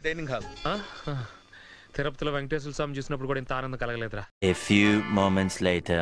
Dining hall ఆ? ఆ. తిరుపతిలో వెంకటేశ్వర స్వామి చూసినప్పుడు కూడా ఇంత ఆనందం కలగలేదురా A few moments later.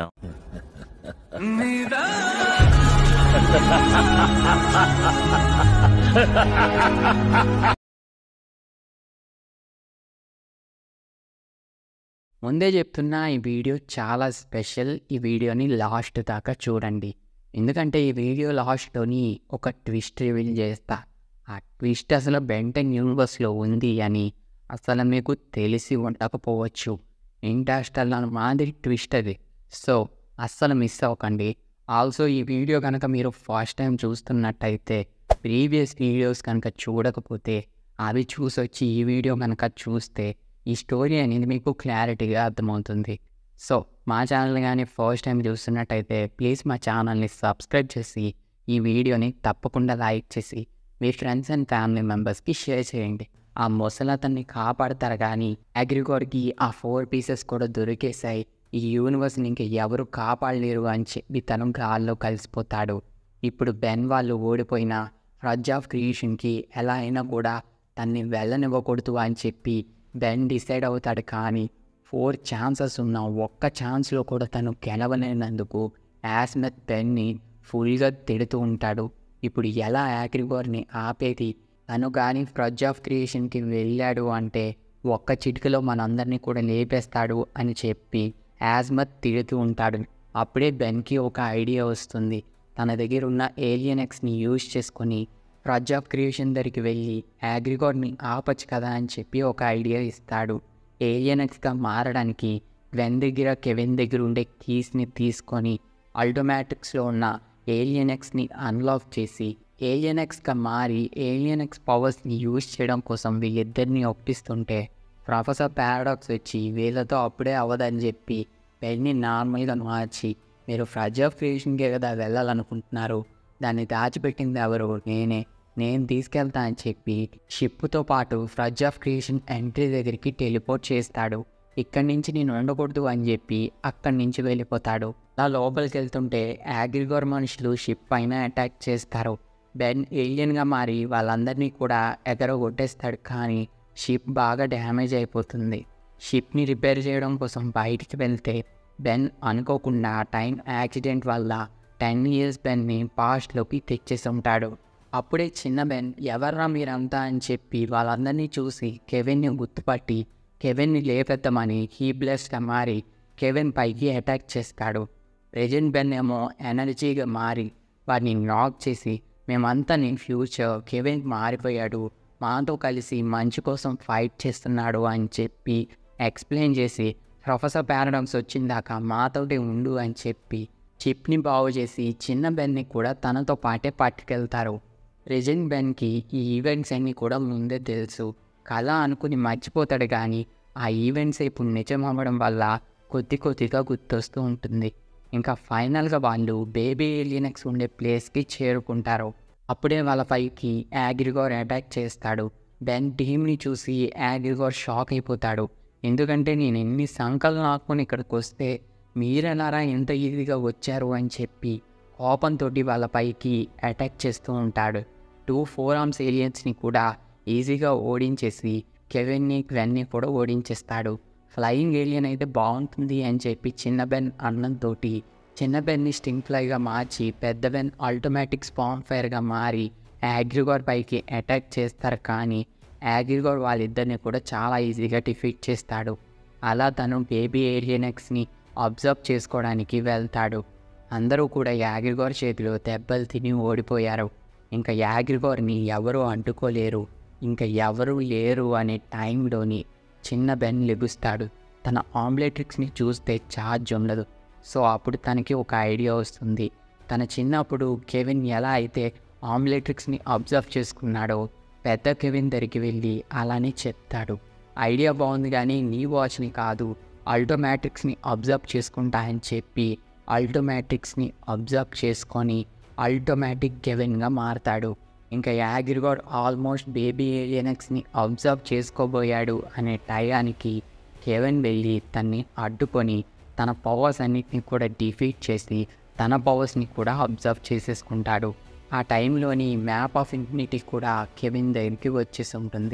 ముందే చెప్తున్నా ఈ వీడియో చాలా స్పెషల్ ఈ వీడియోని లాస్ట్ దాకా చూడండి ఎందుకంటే ఈ వీడియో లాస్ట్లోని ఒక ట్విస్ట్ రివీల్ చేస్తా ఆ ట్విస్ట్ అసలు బెంటన్ యూనివర్స్లో ఉంది అని అసలు మీకు తెలిసి ఉండకపోవచ్చు ఇంటర్స్టెల్లార్ మాదిరి ట్విస్ట్ అది సో అస్సలు మిస్ అవ్వకండి ఆల్సో ఈ వీడియో కనుక మీరు ఫస్ట్ టైం చూస్తున్నట్టయితే ప్రీవియస్ వీడియోస్ కనుక చూడకపోతే అవి చూసొచ్చి ఈ వీడియో కనుక చూస్తే ఈ స్టోరీ అనేది మీకు క్లారిటీగా అర్థమవుతుంది సో మా ఛానల్ కానీ ఫస్ట్ టైం చూస్తున్నట్టయితే ప్లీజ్ మా ఛానల్ని సబ్స్క్రైబ్ చేసి ఈ వీడియోని తప్పకుండా లైక్ చేసి మీ ఫ్రెండ్స్ అండ్ ఫ్యామిలీ మెంబర్స్కి షేర్ చేయండి ఆ ముసలతన్ని కాపాడతారు కానీ అగ్రిగోర్కి ఆ ఫోర్ పీసెస్ కూడా దొరికేశాయి ఈ యూనివర్స్ని ఇంక ఎవరు కాపాడలేరు అని చెప్పి తను గాల్లో కలిసిపోతాడు ఇప్పుడు బెన్ వాళ్ళు ఓడిపోయిన ఫ్రజ్ ఆఫ్ క్రియేషన్కి ఎలా అయినా కూడా తన్ని వెళ్ళనివ్వకూడదు అని చెప్పి బెన్ డిసైడ్ అవుతాడు కానీ ఫోర్ ఛాన్సెస్ ఉన్న ఒక్క ఛాన్స్లో కూడా తను గెలవలేనందుకు యాస్మెత్ బెన్ని ఫుల్గా తిడుతూ ఉంటాడు ఇప్పుడు ఎలా యాక్రిగోర్ని ఆపేది తను కానీ ఫ్రజ్ ఆఫ్ క్రియేషన్కి వెళ్ళాడు అంటే ఒక్క చిటికలో మనందరినీ కూడా లేపేస్తాడు అని చెప్పి యాజ్మత్ తిడుతూ ఉంటాడు అప్పుడే బెన్కి ఒక ఐడియా వస్తుంది తన దగ్గర ఉన్న ఏలియన్ ఎక్స్ని యూజ్ చేసుకొని ఫ్రజ్ ఆఫ్ క్రియేషన్ దగ్గరికి వెళ్ళి యాగ్రిగోడ్ని ఆపచ్చు కదా అని చెప్పి ఒక ఐడియా ఇస్తాడు ఏలియన్ ఎక్స్గా మారడానికి గ్వెన్ దగ్గర కెవిన్ దగ్గర ఉండే కీస్ని తీసుకొని అల్టోమాటిక్స్లో ఉన్న ఏలియన్ ఎక్స్ని అన్లాక్ చేసి ఏలియన్ ఎక్స్గా మారి ఏలియన్ ఎక్స్ పవర్స్ని యూజ్ చేయడం కోసం వీళ్ళిద్దరిని ఒప్పిస్తుంటే ప్రొఫెసర్ పారాడాక్స్ వచ్చి వీళ్ళతో అప్పుడే అవ్వదని చెప్పి పెన్ని నార్మల్గా మార్చి మీరు ఫ్రజ్ ఆఫ్ క్రియేషన్కే కదా వెళ్ళాలనుకుంటున్నారు దాన్ని దాచిపెట్టింది ఎవరు నేనే నేను తీసుకెళ్తా అని చెప్పి షిప్తో పాటు ఫ్రజ్ ఆఫ్ క్రియేషన్ ఎంట్రీ దగ్గరికి టెలిపోర్ట్ చేస్తాడు ఇక్కడి నుంచి నేను ఉండకూడదు అని చెప్పి అక్కడి నుంచి వెళ్ళిపోతాడు అలా లోపలికి వెళ్తుంటే యాగ్రిగోర్ మనుషులు షిప్ పైన అటాక్ చేస్తారు బెన్ ఏలియన్గా మారి వాళ్ళందరినీ కూడా ఎగరగొట్టేస్తాడు కానీ షిప్ బాగా డ్యామేజ్ అయిపోతుంది షిప్ని రిపేర్ చేయడం కోసం బయటికి వెళ్తే బెన్ అనుకోకుండా టైం యాక్సిడెంట్ వల్ల టెన్ ఇయర్స్ బెన్ని పాస్ట్లోకి తెచ్చేసి ఉంటాడు అప్పుడే చిన్న బెన్ ఎవర్రా మీరంతా అని చెప్పి వాళ్ళందరినీ చూసి కెవిన్ని గుర్తుపట్టి కెవిన్ని లేపెద్దామని హీబ్లెస్గా మారి కెవిన్ పైకి అటాక్ చేస్తాడు ప్రెజెంట్ బెన్ ఏమో ఎనర్జీగా మారి వాడిని నాక్ చేసి మేమంతా నీ ఫ్యూచర్ కెవిన్ మారిపోయాడు మాతో కలిసి మంచి కోసం ఫైట్ చేస్తున్నాడు అని చెప్పి ఎక్స్ప్లెయిన్ చేసి ప్రొఫెసర్ పారాడాక్స్ వచ్చిందాక మాతోటి ఉండు అని చెప్పి చిప్ని బాగు చేసి చిన్న బెన్ని కూడా తనతో పాటే పట్టుకెళ్తారు రెజెంట్ బెన్కి ఈ ఈవెంట్స్ అన్నీ కూడా ముందే తెలుసు కళ అనుకుని మర్చిపోతాడు కానీ ఆ ఈవెంట్స్ ఇప్పుడు నిజం అవ్వడం వల్ల కొద్ది కొద్దిగా గుర్తొస్తూ ఉంటుంది ఇంకా ఫైనల్గా వాళ్ళు బేబీ ఏలియనెక్స్ ఉండే ప్లేస్కి చేరుకుంటారు అప్పుడే వాళ్ళ పైకి యాగ్రిగోర్ అటాక్ చేస్తాడు బెన్ టీమ్ని చూసి యాగ్రిగోర్ షాక్ అయిపోతాడు ఎందుకంటే నేను ఎన్ని సంకలను ఆకుని ఇక్కడికి వస్తే మీరెలారా ఎంత ఈజీగా వచ్చారు అని చెప్పి కోపంతో వాళ్ళ పైకి అటాక్ చేస్తూ ఉంటాడు టూ ఫోర్ ఆర్మ్స్ ఏలియన్స్ని కూడా ఈజీగా ఓడించేసి కెవెన్ని క్వెన్ని కూడా ఓడించేస్తాడు ఫ్లయింగ్ ఏలియన్ అయితే బాగుంటుంది అని చెప్పి చిన్న బెన్ అన్నంతో చిన్న బెన్ని స్టింగ్ ఫ్లైగా మార్చి పెద్ద బెన్ ఆటోమేటిక్ స్పాన్ ఫైర్గా మారి యాగ్రిగోర్ పైకి అటాక్ చేస్తారు కానీ యాగ్రిగోర్ వాళ్ళిద్దరిని కూడా చాలా ఈజీగా డిఫీట్ చేస్తాడు అలా తను బేబీ ఏలియనెక్స్ని అబ్జర్వ్ చేసుకోవడానికి వెళ్తాడు అందరూ కూడా యాగ్రిగోర్ చేతిలో దెబ్బలు తిని ఓడిపోయారు ఇంకా యాగ్రిగోర్ని ఎవరూ అంటుకోలేరు ఇంకా ఎవరూ లేరు అనే టైంలోని చిన్న బెన్ లెగుస్తాడు తన ఆమ్లెట్రిక్స్ని చూస్తే ఛార్జ్ ఉండదు సో అప్పుడు తనకి ఒక ఐడియా వస్తుంది తన చిన్నప్పుడు కెవిన్ ఎలా అయితే ఆమ్లెట్రిక్స్ని అబ్జర్వ్ చేసుకున్నాడో పెద్ద కెవిన్ దగ్గరికి వెళ్ళి అలానే చెప్తాడు ఐడియా బాగుంది కానీ నీ వాచ్ని కాదు అల్టోమాటిక్స్ని అబ్జర్వ్ చేసుకుంటా అని చెప్పి అల్టోమాటిక్స్ని అబ్జర్వ్ చేసుకొని అల్టోమాటిక్ కెవిన్గా మారతాడు ఇంకా యాగిరిగోడ్ ఆల్మోస్ట్ బేబీ ఏలియనక్స్ని అబ్జర్వ్ చేసుకోబోయాడు అనే టయానికి కెవెన్ వెళ్ళి తన్ని అడ్డుకొని తన పవర్స్ అన్నిటిని కూడా డిఫీట్ చేసి తన పవర్స్ని కూడా అబ్జర్వ్ చేసేసుకుంటాడు ఆ టైంలోని మ్యాప్ ఆఫ్ ఇన్ఫినిటీ కూడా కెవిన్ దగ్గరికి వచ్చేసి ఉంటుంది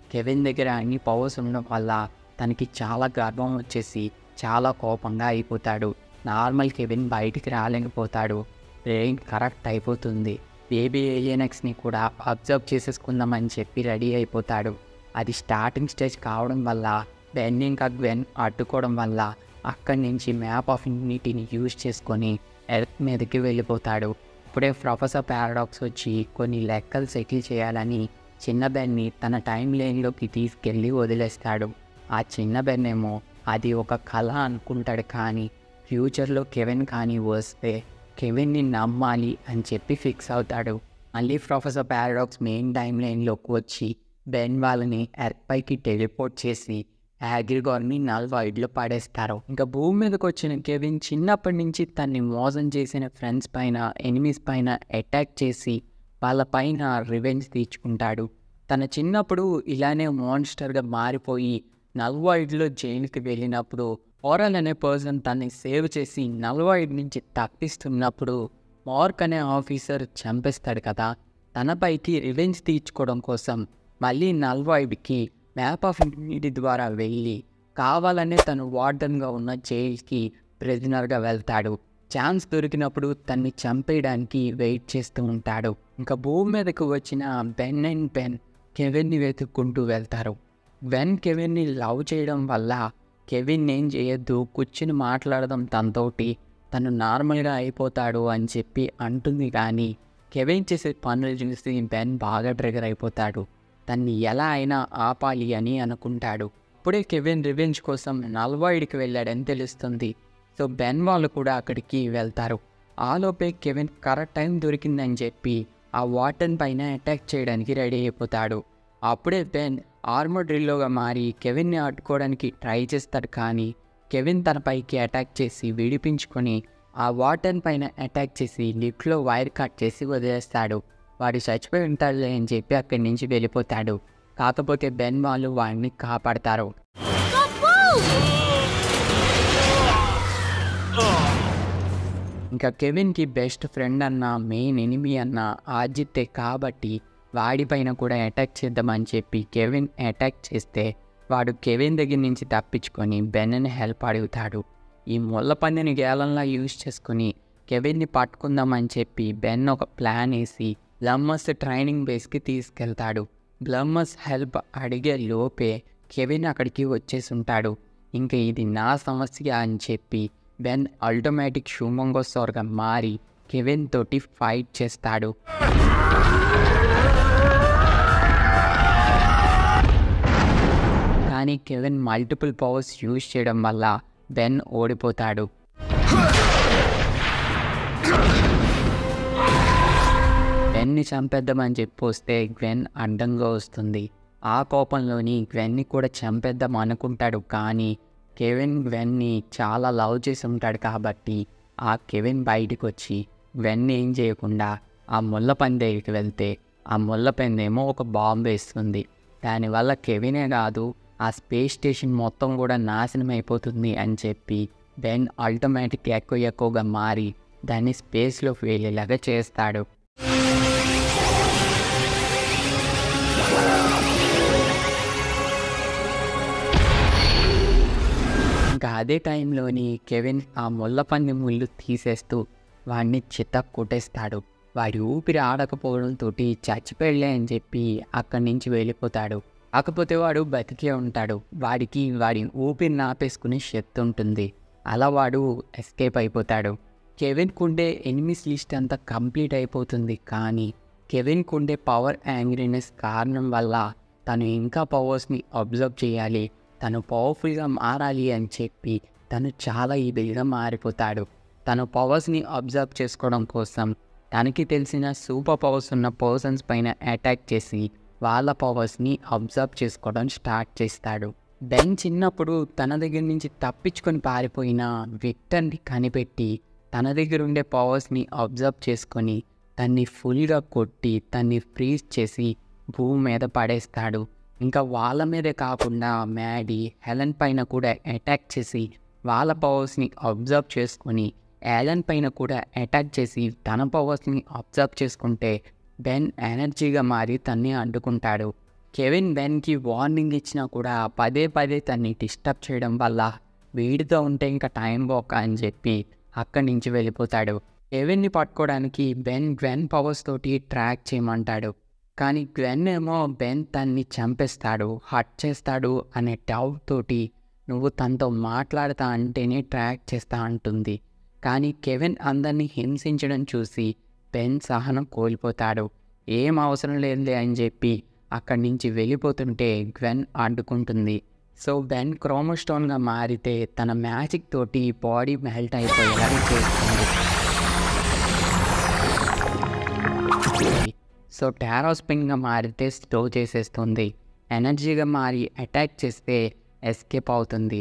కెవిన్ దగ్గర అన్ని పవర్స్ ఉండడం వల్ల తనకి చాలా గర్వం వచ్చేసి చాలా కోపంగా అయిపోతాడు నార్మల్ కెవిన్ బయటికి రాలేకపోతాడు బ్రెయిన్ కరెక్ట్ అయిపోతుంది బేబీ ఏలియనెక్స్ని కూడా అబ్జర్వ్ చేసేసుకుందామని చెప్పి రెడీ అయిపోతాడు అది స్టార్టింగ్ స్టేజ్ కావడం వల్ల బెన్ ఇంకా గ్వెన్ అడ్డుకోవడం వల్ల అక్కడి నుంచి మ్యాప్ ఆఫ్ ఇన్ఫినిటీని యూజ్ చేసుకొని ఎర్త్ మీదకి వెళ్ళిపోతాడు ఇప్పుడే ప్రొఫెసర్ పారాడాక్స్ వచ్చి కొన్ని లెక్కలు సెటిల్ చేయాలని చిన్న బెన్ని తన టైం లైన్లోకి తీసుకెళ్ళి వదిలేస్తాడు ఆ చిన్న బెన్ ఏమో అది ఒక కళ అనుకుంటాడు కానీ ఫ్యూచర్లో కెవెన్ కానీ వస్తే కెవెన్ని నమ్మాలి అని చెప్పి ఫిక్స్ అవుతాడు మళ్ళీ ప్రొఫెసర్ పారాడాక్స్ మెయిన్ టైం లైన్లోకి వచ్చి బెన్ వాళ్ళని ఎర్త్ పైకి టెలిపోర్ట్ చేసి యాగ్రిగోర్ని నల్వాయిడ్లో పడేస్తారు ఇంకా భూమి మీదకి వచ్చిన కెవిన్ చిన్నప్పటి నుంచి తన్ని మోసం చేసిన ఫ్రెండ్స్ పైన ఎనిమీస్ పైన అటాక్ చేసి వాళ్ళ పైన రివెంజ్ తీర్చుకుంటాడు తన చిన్నప్పుడు ఇలానే మాన్స్టర్గా మారిపోయి నల్వాయిడ్లో జైలుకి వెళ్ళినప్పుడు ఓరల్ అనే పర్సన్ తన్ని సేవ్ చేసి నల్వాయిడ్ నుంచి తప్పిస్తున్నప్పుడు మార్క్ అనే ఆఫీసర్ చంపేస్తాడు కదా తనపైకి రివెంజ్ తీర్చుకోవడం కోసం మళ్ళీ నల్వాయిడ్కి మ్యాప్ ఆఫ్ ఇన్ఫినిటీ ద్వారా వెళ్ళి కావాలనే తను వార్డన్గా ఉన్న జైల్కి ప్రిజనర్గా వెళ్తాడు ఛాన్స్ దొరికినప్పుడు తన్ని చంపేయడానికి వెయిట్ చేస్తూ ఉంటాడు ఇంకా భూమి మీదకు వచ్చిన బెన్ అండ్ బెన్ కెవిన్ని వెతుక్కుంటూ వెళ్తారు వెన్ కెవిన్ని లవ్ చేయడం వల్ల కెవిన్ ఏం చేయొద్దు కూర్చుని మాట్లాడదాం తనతోటి తను నార్మల్గా అయిపోతాడు అని చెప్పి అంటుంది కానీ కెవిన్ చేసే పనులు చూసి బెన్ బాగా ట్రిగర్ అయిపోతాడు తన్ని ఎలా అయినా ఆపాలి అని అనుకుంటాడు ఇప్పుడే కెవిన్ రివెంజ్ కోసం నల్వాయిడ్కి వెళ్ళాడని తెలుస్తుంది సో బెన్ వాళ్ళు కూడా అక్కడికి వెళ్తారు ఆలోపే కెవిన్ కరెక్ట్ టైం దొరికిందని చెప్పి ఆ వాటన్ పైన అటాక్ చేయడానికి రెడీ అయిపోతాడు అప్పుడే బెన్ ఆర్మర్ డ్రిల్లోగా మారి కెవిన్ని అడ్డుకోవడానికి ట్రై చేస్తాడు కానీ కెవిన్ తన పైకి అటాక్ చేసి విడిపించుకొని ఆ వాటన్ పైన అటాక్ చేసి లిఫ్ట్లో వైర్ కట్ చేసి వదిలేస్తాడు వాడు చచ్చిపోయి ఉంటాడులే అని చెప్పి అక్కడి నుంచి వెళ్ళిపోతాడు కాకపోతే బెన్ వాళ్ళు వాడిని కాపాడతారు ఇంకా కెవిన్కి బెస్ట్ ఫ్రెండ్ అన్న మెయిన్ ఎనిమీ అన్న ఆజిత్తే కాబట్టి వాడిపైన కూడా అటాక్ చేద్దామని చెప్పి కెవిన్ అటాక్ చేస్తే వాడు కెవిన్ దగ్గర నుంచి తప్పించుకొని బెన్ని హెల్ప్ అడుగుతాడు ఈ ముళ్ళ పందిని గేలంలా యూజ్ చేసుకుని కెవిన్ని పట్టుకుందామని చెప్పి బెన్ ఒక ప్లాన్ వేసి బ్లమ్మస్ ట్రైనింగ్ బేస్కి తీసుకెళ్తాడు బ్లమ్మస్ హెల్ప్ అడిగే లోపే కెవిన్ అక్కడికి వచ్చేసి ఉంటాడు ఇంకా ఇది నా సమస్య అని చెప్పి బెన్ ఆటోమేటిక్ షూమంగోసోర్గా మారి కెవిన్ తోటి ఫైట్ చేస్తాడు కానీ కెవిన్ మల్టిపుల్ పవర్స్ యూజ్ చేయడం వల్ల బెన్ ఓడిపోతాడు గ్వెన్ని చంపేద్దామని చెప్పి వస్తే గ్వెన్ అడ్డంగా వస్తుంది ఆ కోపంలోని గ్వెన్ని కూడా చంపేద్దాం అనుకుంటాడు కానీ కెవిన్ గ్వెన్ని చాలా లవ్ చేసి ఉంటాడు కాబట్టి ఆ కెవిన్ బయటకు వచ్చి గ్వెన్ ఏం చేయకుండా ఆ ముళ్ళ పంది దగ్గరికి వెళ్తే ఆ ముళ్ళ పందేమో ఒక బాంబు వేస్తుంది దానివల్ల కెవినే కాదు ఆ స్పేస్ స్టేషన్ మొత్తం కూడా నాశనం అయిపోతుంది అని చెప్పి బెన్ ఆటోమేటిక్ ఎక్కువ ఎక్కువగా మారి దాన్ని స్పేస్లోకి వెళ్ళేలాగా చేస్తాడు ఇంకా అదే టైంలోని కెవిన్ ఆ ముళ్ళపంది ముళ్ళు తీసేస్తూ వాడిని చిత్త కొట్టేస్తాడు వాడి ఊపిరి ఆడకపోవడంతో చచ్చిపోయలే అని చెప్పి అక్కడి నుంచి వెళ్ళిపోతాడు కాకపోతే వాడు బతికే ఉంటాడు వాడికి వాడి ఊపిరి నాపేసుకునే శక్తి ఉంటుంది అలా వాడు ఎస్కేప్ అయిపోతాడు కెవిన్ కుండే ఎనిమిస్ లిస్ట్ అంతా కంప్లీట్ అయిపోతుంది కానీ కెవిన్ కుండే పవర్ యాంగ్రీనెస్ కారణం వల్ల తను ఇంకా పవర్స్ని అబ్జర్వ్ చేయాలి తను పవర్ఫుల్గా మారాలి అని చెప్పి తను చాలా ఈబిల్గా మారిపోతాడు తను పవర్స్ని అబ్జర్వ్ చేసుకోవడం కోసం తనకి తెలిసిన సూపర్ పవర్స్ ఉన్న పర్సన్స్ పైన అటాక్ చేసి వాళ్ళ పవర్స్ని అబ్జర్వ్ చేసుకోవడం స్టార్ట్ చేస్తాడు బెన్ చిన్నప్పుడు తన దగ్గర నుంచి తప్పించుకొని పారిపోయిన విక్టర్ని కనిపెట్టి తన దగ్గర ఉండే పవర్స్ని అబ్జర్వ్ చేసుకొని తన్ని ఫుల్గా కొట్టి తన్ని ఫ్రీజ్ చేసి భూమి మీద పడేస్తాడు ఇంకా వాళ్ళ మీదే కాకుండా మ్యాడీ హెలెన్ పైన కూడా అటాక్ చేసి వాళ్ళ పవర్స్ని అబ్జర్వ్ చేసుకొని యాలన్ పైన కూడా అటాక్ చేసి తన పవర్స్ని అబ్జర్వ్ చేసుకుంటే బెన్ ఎనర్జీగా మారి తన్ని అడ్డుకుంటాడు కెవిన్ బెన్కి వార్నింగ్ ఇచ్చినా కూడా పదే పదే తన్ని డిస్టర్బ్ చేయడం వల్ల వీడితో ఉంటే ఇంకా టైం పోక అని చెప్పి అక్కడి నుంచి వెళ్ళిపోతాడు కెవిన్ని పట్టుకోవడానికి బెన్ గ్వెన్ పవర్స్ తోటి ట్రాక్ చేయమంటాడు కానీ గ్వెన్ ఏమో బెన్ తన్ని చంపేస్తాడు హట్ చేస్తాడు అనే డౌట్ తోటి నువ్వు తనతో మాట్లాడతా అంటేనే ట్రాక్ చేస్తా అంటుంది కానీ కెవిన్ అందరినీ హింసించడం చూసి బెన్ సహనం కోల్పోతాడు ఏం అవసరం లేదులే అని చెప్పి అక్కడి నుంచి వెళ్ళిపోతుంటే గ్వెన్ అడ్డుకుంటుంది సో బెన్ క్రోమోస్టోన్గా మారితే తన మ్యాజిక్ తోటి బాడీ మెల్ట్ అయిపోయేలా చేస్తుంది సో టారోస్పిన్గా మారితే స్టో చేసేస్తుంది ఎనర్జీగా మారి అటాక్ చేస్తే ఎస్కేప్ అవుతుంది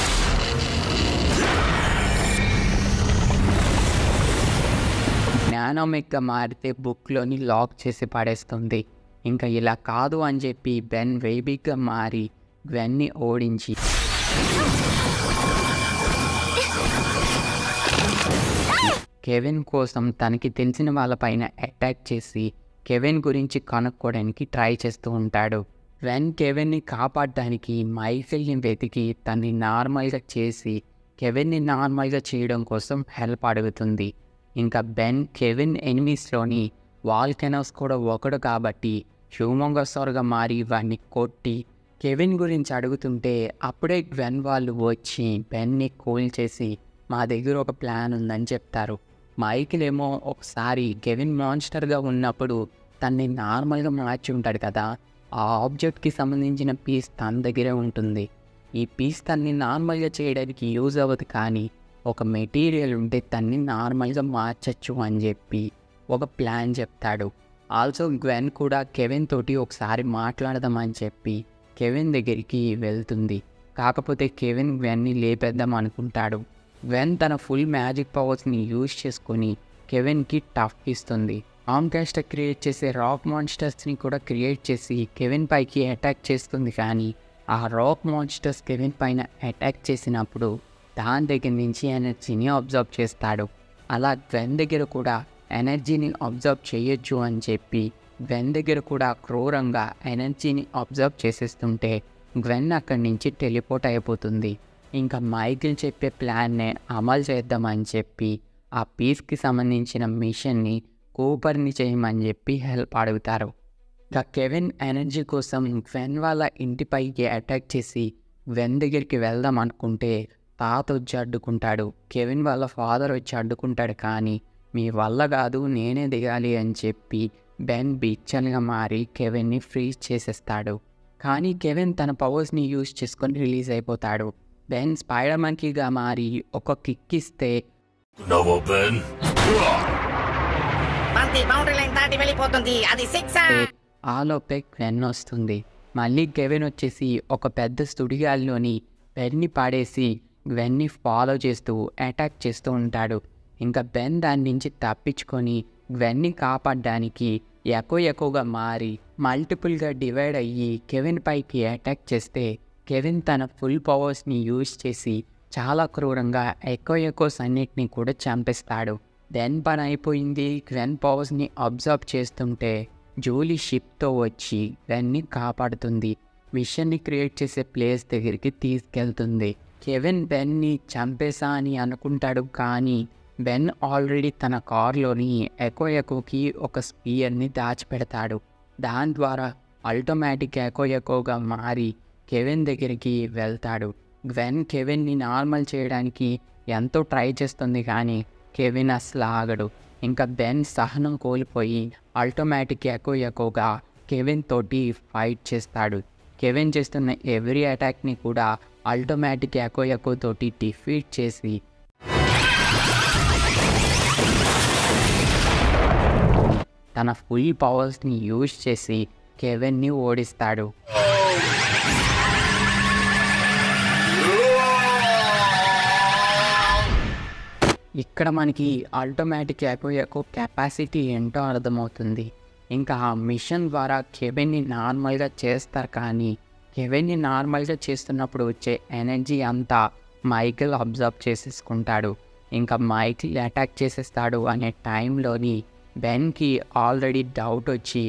జ్ఞానమిక్గా మారితే బుక్లోని లాక్ చేసి పడేస్తుంది ఇంకా ఇలా కాదు అని చెప్పి బెన్ వేబిగ్గా మారి గ్వెన్ని ఓడించి కెవిన్ కోసం తనకి తెలిసిన వాళ్ళపైన అటాక్ చేసి కెవిన్ గురించి కనుక్కోవడానికి ట్రై చేస్తూ ఉంటాడు వెన్ కెవిన్ని కాపాడడానికి మైఫిల్ని వెతికి తన్ని నార్మల్గా చేసి కెవిన్ని నార్మల్గా చేయడం కోసం హెల్ప్ అడుగుతుంది ఇంకా బెన్ కెవిన్ ఎనిమీస్లోని వాల్కెనోస్ కూడా ఒకడు కాబట్టి హ్యూమంగోసార్గా మారి వాడిని కొట్టి కెవిన్ గురించి అడుగుతుంటే అప్పుడే గ్వెన్ వాళ్ళు వచ్చి బెన్ని కూల్ చేసి మా దగ్గర ఒక ప్లాన్ ఉందని చెప్తారు మైకిల్ ఏమో ఒకసారి కెవిన్ మాన్స్టర్గా ఉన్నప్పుడు తన్ని నార్మల్గా మార్చి ఉంటాడు కదా ఆ ఆబ్జెక్ట్కి సంబంధించిన పీస్ తన దగ్గరే ఉంటుంది ఈ పీస్ తన్ని నార్మల్గా చేయడానికి యూజ్ అవ్వదు కానీ ఒక మెటీరియల్ ఉంటే తన్ని నార్మల్గా మార్చచ్చు అని చెప్పి ఒక ప్లాన్ చెప్తాడు ఆల్సో గ్వెన్ కూడా కెవిన్ తోటి ఒకసారి మాట్లాడదామని చెప్పి కెవిన్ దగ్గరికి వెళ్తుంది కాకపోతే కెవిన్ గ్వెన్ని లేపేద్దాం అనుకుంటాడు గ్వెన్ తన ఫుల్ మ్యాజిక్ పవర్స్ని యూజ్ చేసుకొని కెవిన్కి టఫ్ ఇస్తుంది ఆమ్కాస్టర్ క్రియేట్ చేసే రాక్ మాన్స్టర్స్ని కూడా క్రియేట్ చేసి కెవిన్ పైకి అటాక్ చేస్తుంది కానీ ఆ రాక్ మాన్స్టర్స్ కెవిన్ పైన అటాక్ చేసినప్పుడు దాని దగ్గర నుంచి ఎనర్జీని అబ్జర్వ్ చేస్తాడు అలా గ్వెన్ దగ్గర కూడా ఎనర్జీని అబ్జర్వ్ చేయొచ్చు అని చెప్పి గ్వెన్ దగ్గర కూడా క్రూరంగా ఎనర్జీని అబ్జర్వ్ చేసేస్తుంటే గ్వెన్ అక్కడి నుంచి టెలిపోర్ట్ అయిపోతుంది ఇంకా మైకిల్ చెప్పే ప్లాన్నే అమలు చేద్దామని చెప్పి ఆ పీస్కి సంబంధించిన మిషన్ని కూపర్ని చేయమని చెప్పి హెల్ప్ అడుగుతారు ఇక కెవిన్ ఎనర్జీ కోసం గ్వెన్ వాళ్ళ ఇంటిపైకి అటాక్ చేసి గ్వెన్ దగ్గరికి వెళ్దాం అనుకుంటే తాత వచ్చి అడ్డుకుంటాడు కెవిన్ వాళ్ళ ఫాదర్ వచ్చి అడ్డుకుంటాడు కానీ మీ వల్ల కాదు నేనే దిగాలి అని చెప్పి బెన్ బిచ్చన్గా మారి కెవిన్ని ఫ్రీజ్ చేసేస్తాడు కానీ కెవిన్ తన పవర్స్ని యూజ్ చేసుకొని రిలీజ్ అయిపోతాడు బెన్ స్పైడర్ మంకీగా మారి ఒక కిక్ ఇస్తే నవో బెన్ బంతి బౌండరీ లైన్ దాటి వెళ్ళిపోతుంది అది సిక్స్ ఆలోపే క్వెన్ వస్తుంది మళ్ళీ కెవిన్ వచ్చేసి ఒక పెద్ద సుడిగాలిలోని బెన్ని పాడేసి గ్వెన్ని ఫాలో చేస్తూ అటాక్ చేస్తూ ఉంటాడు ఇంకా బెన్ దాని నుంచి తప్పించుకొని గ్వెన్ని కాపాడడానికి ఎక్కువ ఎక్కువగా మారి మల్టిపుల్గా డివైడ్ అయ్యి కెవిన్ పైకి అటాక్ చేస్తే కెవిన్ తన ఫుల్ పవర్స్ని యూజ్ చేసి చాలా క్రూరంగా ఎక్కువ ఎక్కువ అన్నిటిని కూడా చంపేస్తాడు దెన్ పని అయిపోయింది గ్వెన్ పవర్స్ని అబ్జర్వ్ చేస్తుంటే జూలీ షిప్తో వచ్చి వెన్ని కాపాడుతుంది మిషన్ని క్రియేట్ చేసే ప్లేస్ దగ్గరికి తీసుకెళ్తుంది కెవిన్ బెన్ని చంపేసా అని అనుకుంటాడు కానీ బెన్ ఆల్రెడీ తన కార్లోని ఎకో ఎకోకి ఒక స్పీయర్ని దాచిపెడతాడు దాని ద్వారా ఆటోమేటిక్ ఎకో ఎకోగా మారి కెవిన్ దగ్గరికి వెళ్తాడు గ్వెన్ కెవిన్ని నార్మల్ చేయడానికి ఎంతో ట్రై చేస్తుంది కానీ కెవిన్ అసలు ఆగడు ఇంకా బెన్ సహనం కోల్పోయి ఆటోమేటిక్ ఎకో ఎకోగా కెవిన్ తోటి ఫైట్ చేస్తాడు కెవిన్ చేస్తున్న ఎవ్రీ అటాక్ని కూడా ఆటోమేటిక్ ఎకో ఎకో తోటి డిఫీట్ చేసి తన ఫుల్ పవర్స్ని యూజ్ చేసి కెవిన్ని ఓడిస్తాడు ఇక్కడ మనకి ఆటోమేటిక్ ఎక్కువ కెపాసిటీ ఏంటో అర్థమవుతుంది ఇంకా ఆ మిషన్ ద్వారా కెవెన్ని నార్మల్గా చేస్తారు కానీ కెవెన్ని నార్మల్గా చేస్తున్నప్పుడు వచ్చే ఎనర్జీ అంతా మైకిల్ అబ్జర్వ్ చేసేసుకుంటాడు ఇంకా మైకిల్ అటాక్ చేసేస్తాడు అనే టైంలోని బెన్కి ఆల్రెడీ డౌట్ వచ్చి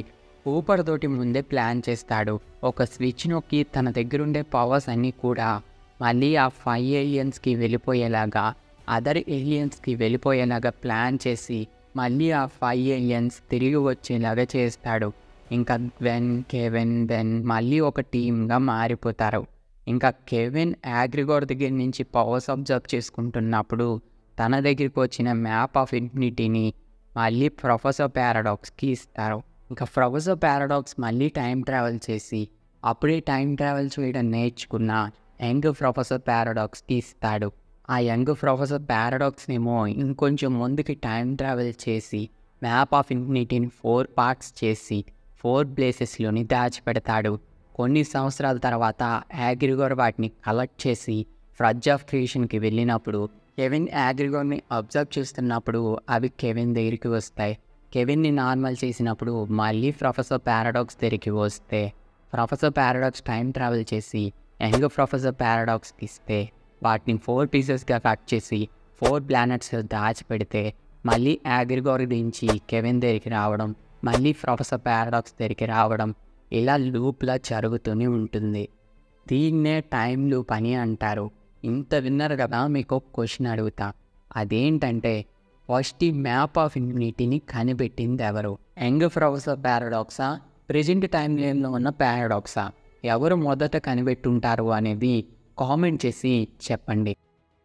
కూపర్ తోటి ముందే ప్లాన్ చేస్తాడు ఒక స్విచ్ నొక్కి తన దగ్గరుండే పవర్స్ అన్నీ కూడా మళ్ళీ ఆ ఫైవ్ ఏలియన్స్కి వెళ్ళిపోయేలాగా అదర్ ఏలియన్స్కి వెళ్ళిపోయేలాగా ప్లాన్ చేసి మళ్ళీ ఆ ఫైవ్ ఏలియన్స్ తిరిగి వచ్చేలాగా చేస్తాడు ఇంకా వెన్ కెవెన్ దెన్ మళ్ళీ ఒక టీమ్గా మారిపోతారు ఇంకా కెవిన్ యాగ్రిగోర్ దగ్గర నుంచి పవర్స్ అబ్జర్వ్ చేసుకుంటున్నప్పుడు తన దగ్గరికి వచ్చిన మ్యాప్ ఆఫ్ ఇన్ఫినిటీని మళ్ళీ ప్రొఫెసర్ పారాడాక్స్కి ఇస్తారు ఇంకా ప్రొఫెసర్ పారాడాక్స్ మళ్ళీ టైం ట్రావెల్ చేసి అప్పుడే టైం ట్రావెల్ చేయడం నేర్చుకున్న యంగ్ ప్రొఫెసర్ పారాడాక్స్కి ఇస్తాడు ఆ యంగ్ ప్రొఫెసర్ పారాడాక్స్ ఏమో ఇంకొంచెం ముందుకి టైం ట్రావెల్ చేసి మ్యాప్ ఆఫ్ ఇన్ఫినిటీని ఫోర్ పార్ట్స్ చేసి ఫోర్ ప్లేసెస్లోని దాచిపెడతాడు కొన్ని సంవత్సరాల తర్వాత యాగ్రిగోర్ వాటిని కలెక్ట్ చేసి ఫ్రజ్ ఆఫ్ క్రియేషన్కి వెళ్ళినప్పుడు కెవిన్ యాగ్రిగోర్ని అబ్జర్వ్ చేస్తున్నప్పుడు అవి కెవిన్ దగ్గరికి వస్తాయి కెవిన్ని నార్మల్ చేసినప్పుడు మళ్ళీ ప్రొఫెసర్ పారాడాక్స్ దగ్గరికి వస్తే ప్రొఫెసర్ పారాడాక్స్ టైం ట్రావెల్ చేసి యంగ్ ప్రొఫెసర్ పారాడాక్స్కి ఇస్తే వాటిని ఫోర్ పీసెస్గా కట్ చేసి ఫోర్ ప్లానెట్స్ దాచిపెడితే మళ్ళీ యాగ్రిగోర్ నుంచి కెవిన్ దగ్గరికి రావడం మళ్ళీ ప్రొఫెసర్ పారాడాక్స్ దగ్గరికి రావడం ఇలా లూప్లా జరుగుతూనే ఉంటుంది దీన్నే టైం లూప్ అని అంటారు ఇంత విన్నారు కదా మీకు ఒక క్వశ్చన్ అడుగుతా అదేంటంటే ఫస్ట్ ఈ మ్యాప్ ఆఫ్ ఇన్ఫినిటీని కనిపెట్టింది ఎవరు యంగ్ ప్రొఫెసర్ పారాడాక్సా ప్రెజెంట్ టైం లైన్లో ఉన్న పారాడాక్సా ఎవరు మొదట కనిపెట్టుంటారు అనేది కామెంట్ చేసి చెప్పండి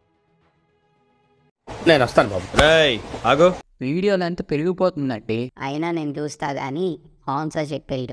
నేను వస్తాను బాబు రేయ్ ఆగు వీడియో లెంత్ పెరిగిపోతుందండి అయినా నేను చూస్తా కానీ ఆన్సర్ చెప్పేయడు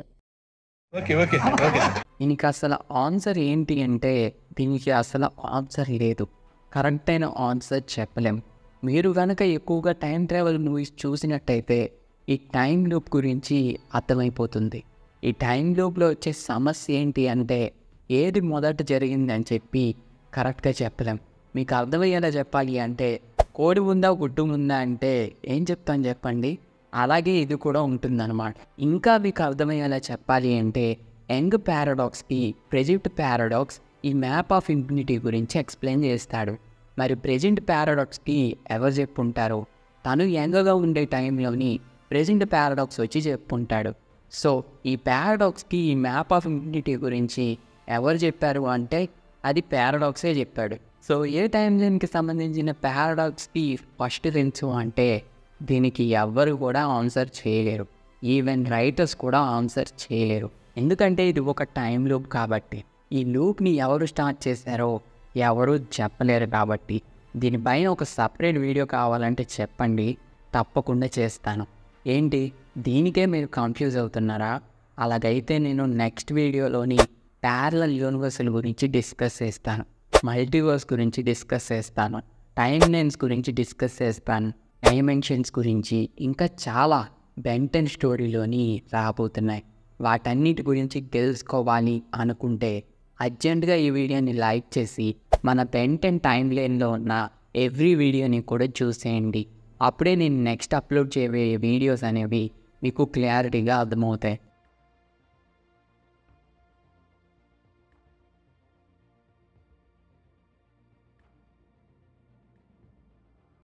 దీనికి అసలు ఆన్సర్ ఏంటి అంటే దీనికి అసలు ఆన్సర్ లేదు కరెక్ట్ అయిన ఆన్సర్ చెప్పలేం మీరు కనుక ఎక్కువగా టైం ట్రావెల్ మూవీస్ చూసినట్టయితే ఈ టైం లూప్ గురించి అర్థమైపోతుంది ఈ టైం లూప్లో వచ్చే సమస్య ఏంటి అంటే ఏది మొదట జరిగింది అని చెప్పి కరెక్ట్గా చెప్పలేం మీకు అర్థమయ్యేలా చెప్పాలి అంటే కోడి ఉందా గుడ్డు ఉందా అంటే ఏం చెప్తాను చెప్పండి అలాగే ఇది కూడా ఉంటుందన్నమాట ఇంకా మీకు అర్థమయ్యేలా చెప్పాలి అంటే యంగ్ పారాడాక్స్కి ప్రెజెంట్ పారాడాక్స్ ఈ మ్యాప్ ఆఫ్ ఇన్ఫినిటీ గురించి ఎక్స్ప్లెయిన్ చేస్తాడు మరి ప్రెజెంట్ పారాడాక్స్కి ఎవరు చెప్పుంటారు తను యంగ్గా ఉండే టైంలోని ప్రెజెంట్ పారాడాక్స్ వచ్చి చెప్పుంటాడు సో ఈ పారాడాక్స్కి ఈ మ్యాప్ ఆఫ్ ఇన్ఫినిటీ గురించి ఎవరు చెప్పారు అంటే అది పారాడాక్సే చెప్పాడు సో ఏ టైం లైన్కి సంబంధించిన పారాడాక్స్కి ఫస్ట్ తెలుసు అంటే దీనికి ఎవ్వరు కూడా ఆన్సర్ చేయలేరు ఈవెన్ రైటర్స్ కూడా ఆన్సర్ చేయలేరు ఎందుకంటే ఇది ఒక టైం లూప్ కాబట్టి ఈ లూప్ని ఎవరు స్టార్ట్ చేశారో ఎవరు చెప్పలేరు కాబట్టి దీనిపైన ఒక సపరేట్ వీడియో కావాలంటే చెప్పండి తప్పకుండా చేస్తాను ఏంటి దీనికే మీరు కన్ఫ్యూజ్ అవుతున్నారా అలాగైతే నేను నెక్స్ట్ వీడియోలోని ప్యారలల్ యూనివర్సల్ గురించి డిస్కస్ చేస్తాను మల్టీవర్స్ గురించి డిస్కస్ చేస్తాను టైం లైన్స్ గురించి డిస్కస్ చేస్తాను డైమెన్షన్స్ గురించి ఇంకా చాలా బెంటన్ స్టోరీలోని రాబోతున్నాయి వాటన్నిటి గురించి తెలుసుకోవాలి అనుకుంటే అర్జెంటుగా ఈ వీడియోని లైక్ చేసి మన బెంటన్ టైం లైన్లో ఉన్న ఎవ్రీ వీడియోని కూడా చూసేయండి అప్పుడే నేను నెక్స్ట్ అప్లోడ్ చేయబోయే వీడియోస్ అనేవి మీకు క్లారిటీగా అర్థమవుతాయి